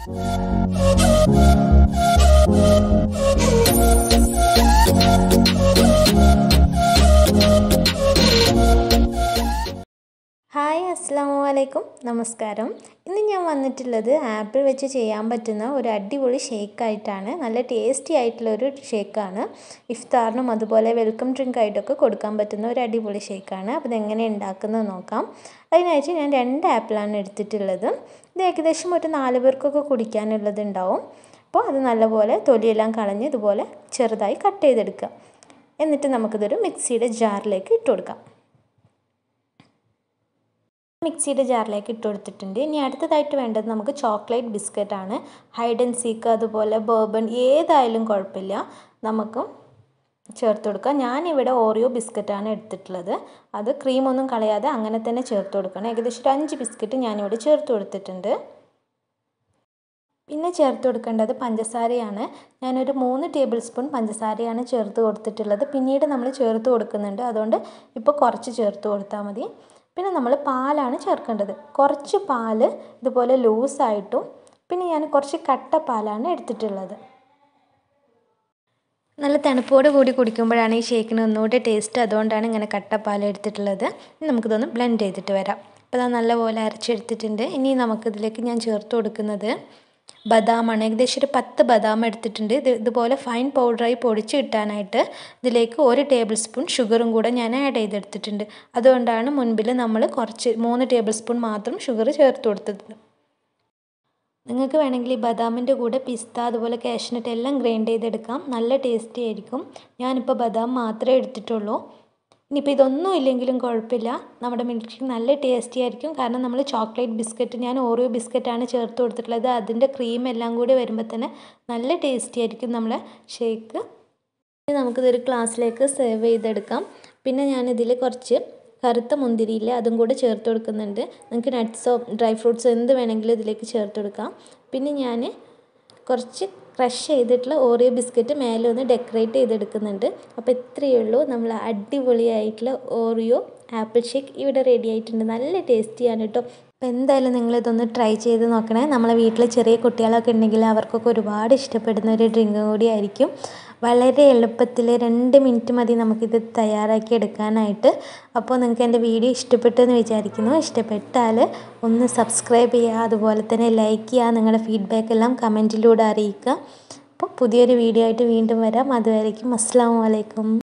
hi അസ്സാം വലൈക്കും നമസ്കാരം ഇന്ന് ഞാൻ വന്നിട്ടുള്ളത് ആപ്പിൾ വെച്ച് ചെയ്യാൻ പറ്റുന്ന ഒരു അടിപൊളി ഷേക്കായിട്ടാണ് നല്ല ടേസ്റ്റി ആയിട്ടുള്ള ഒരു ഷേക്കാണ് ഇഫ്താറിനും അതുപോലെ വെൽക്കം ഡ്രിങ്ക് ആയിട്ടൊക്കെ കൊടുക്കാൻ പറ്റുന്ന ഒരു അടിപൊളി ഷേക്കാണ് അപ്പോൾ ഇതെങ്ങനെ ഉണ്ടാക്കുന്നത് നോക്കാം അതിനായിട്ട് ഞാൻ രണ്ട് ആപ്പിളാണ് എടുത്തിട്ടുള്ളത് ഇത് ഏകദേശം ഒരു നാല് പേർക്കൊക്കെ കുടിക്കാനുള്ളത് ഉണ്ടാവും അപ്പോൾ അത് നല്ലപോലെ തൊലിയെല്ലാം കളഞ്ഞ് ഇതുപോലെ ചെറുതായി കട്ട് ചെയ്തെടുക്കുക എന്നിട്ട് നമുക്കിതൊരു മിക്സിയുടെ ജാറിലേക്ക് ഇട്ട് കൊടുക്കാം മിക്സിയുടെ ജാറിലേക്ക് ഇട്ട് കൊടുത്തിട്ടുണ്ട് ഇനി അടുത്തതായിട്ട് വേണ്ടത് നമുക്ക് ചോക്ലേറ്റ് ബിസ്ക്കറ്റ് ആണ് ഹൈഡ് ആൻഡ് സീക്ക് അതുപോലെ ബേബൺ ഏതായാലും കുഴപ്പമില്ല നമുക്ക് ചേർത്ത് കൊടുക്കാം ഞാനിവിടെ ഓറിയോ ബിസ്ക്കറ്റാണ് എടുത്തിട്ടുള്ളത് അത് ക്രീമൊന്നും കളയാതെ അങ്ങനെ തന്നെ ചേർത്ത് കൊടുക്കണം ഏകദേശം ഒരു അഞ്ച് ബിസ്ക്കറ്റ് ഞാനിവിടെ ചേർത്ത് കൊടുത്തിട്ടുണ്ട് പിന്നെ ചേർത്ത് കൊടുക്കേണ്ടത് പഞ്ചസാരയാണ് ഞാനൊരു മൂന്ന് ടേബിൾ സ്പൂൺ പഞ്ചസാരയാണ് ചേർത്ത് കൊടുത്തിട്ടുള്ളത് പിന്നീട് നമ്മൾ ചേർത്ത് കൊടുക്കുന്നുണ്ട് അതുകൊണ്ട് ഇപ്പോൾ കുറച്ച് ചേർത്ത് കൊടുത്താൽ മതി പിന്നെ നമ്മൾ പാലാണ് ചേർക്കേണ്ടത് കുറച്ച് പാല് ഇതുപോലെ ലൂസായിട്ടും പിന്നെ ഞാൻ കുറച്ച് കട്ട പാലാണ് എടുത്തിട്ടുള്ളത് നല്ല തണുപ്പോട് കൂടി കുടിക്കുമ്പോഴാണ് ഈ ഷേക്കിന് ഒന്നുകൂടി ടേസ്റ്റ് അതുകൊണ്ടാണ് ഇങ്ങനെ കട്ടപ്പാൽ എടുത്തിട്ടുള്ളത് നമുക്കിതൊന്ന് ബ്ലെൻഡ് ചെയ്തിട്ട് വരാം അപ്പോൾ അത് നല്ലപോലെ അരച്ചെടുത്തിട്ടുണ്ട് ഇനി നമുക്കിതിലേക്ക് ഞാൻ ചേർത്ത് കൊടുക്കുന്നത് ബദാമാണ് ഏകദേശം ഒരു പത്ത് ബദാം എടുത്തിട്ടുണ്ട് ഇത് ഇതുപോലെ ഫൈൻ പൗഡറായി പൊടിച്ച് കിട്ടാനായിട്ട് ഇതിലേക്ക് ഒരു ടേബിൾ സ്പൂൺ ഷുഗറും കൂടെ ഞാൻ ആഡ് ചെയ്തെടുത്തിട്ടുണ്ട് അതുകൊണ്ടാണ് മുൻപിൽ നമ്മൾ കുറച്ച് മൂന്ന് ടേബിൾ സ്പൂൺ മാത്രം ഷുഗർ ചേർത്ത് കൊടുത്തത് നിങ്ങൾക്ക് വേണമെങ്കിൽ ഈ ബദാമിൻ്റെ കൂടെ പിസ്ത അതുപോലെ കാഷ്നട്ട് എല്ലാം ഗ്രൈൻഡ് ചെയ്തെടുക്കാം നല്ല ടേസ്റ്റി ആയിരിക്കും ഞാനിപ്പോൾ ബദാം മാത്രമേ എടുത്തിട്ടുള്ളൂ ഇനിയിപ്പോൾ ഇതൊന്നും ഇല്ലെങ്കിലും കുഴപ്പമില്ല നമ്മുടെ മിൽക്ക് ഷേക്ക് നല്ല ടേസ്റ്റി ആയിരിക്കും കാരണം നമ്മൾ ചോക്ലേറ്റ് ബിസ്ക്കറ്റ് ഞാൻ ഓറിയോ ബിസ്ക്കറ്റാണ് ചേർത്ത് കൊടുത്തിട്ടുള്ളത് അതിൻ്റെ ക്രീം എല്ലാം കൂടി വരുമ്പോൾ തന്നെ നല്ല ടേസ്റ്റി ആയിരിക്കും നമ്മളെ ഷേക്ക് നമുക്കിതൊരു ഗ്ലാസ്സിലേക്ക് സെർവ് ചെയ്തെടുക്കാം പിന്നെ ഞാനിതിൽ കുറച്ച് കറുത്ത മുന്തിരിയില്ല അതും കൂടെ ചേർത്ത് കൊടുക്കുന്നുണ്ട് നിങ്ങൾക്ക് നട്ട്സോ ഡ്രൈ ഫ്രൂട്ട്സോ എന്ത് വേണമെങ്കിലും ഇതിലേക്ക് ചേർത്ത് കൊടുക്കാം പിന്നെ ഞാൻ കുറച്ച് ക്രഷ് ചെയ്തിട്ടുള്ള ഓറിയോ ബിസ്ക്കറ്റ് മേലെ ഒന്ന് ഡെക്കറേറ്റ് ചെയ്തെടുക്കുന്നുണ്ട് അപ്പോൾ ഇത്രയേ ഉള്ളൂ നമ്മൾ അടിപൊളിയായിട്ടുള്ള ഓറിയോ ആപ്പിൾ ഷേക്ക് ഇവിടെ റെഡി ആയിട്ടുണ്ട് നല്ല ടേസ്റ്റിയാണ് കേട്ടോ അപ്പോൾ എന്തായാലും നിങ്ങളിതൊന്ന് ട്രൈ ചെയ്ത് നോക്കണേ നമ്മളെ വീട്ടിൽ ചെറിയ കുട്ടികളൊക്കെ ഉണ്ടെങ്കിൽ അവർക്കൊക്കെ ഒരുപാട് ഇഷ്ടപ്പെടുന്ന ഒരു ഡ്രിങ്ക് കൂടി ആയിരിക്കും വളരെ എളുപ്പത്തിൽ രണ്ട് മിനിറ്റ് മതി നമുക്കിത് തയ്യാറാക്കി എടുക്കാനായിട്ട് അപ്പോൾ നിങ്ങൾക്ക് എൻ്റെ വീഡിയോ ഇഷ്ടപ്പെട്ടു എന്ന് വിചാരിക്കുന്നു ഇഷ്ടപ്പെട്ടാൽ ഒന്ന് സബ്സ്ക്രൈബ് ചെയ്യുക അതുപോലെ തന്നെ ലൈക്ക് ചെയ്യുക നിങ്ങളുടെ ഫീഡ്ബാക്ക് എല്ലാം കമൻറ്റിലൂടെ അറിയിക്കുക അപ്പോൾ പുതിയൊരു വീഡിയോ ആയിട്ട് വീണ്ടും വരാം അതുവരേക്കും അസ്സാം വലൈക്കും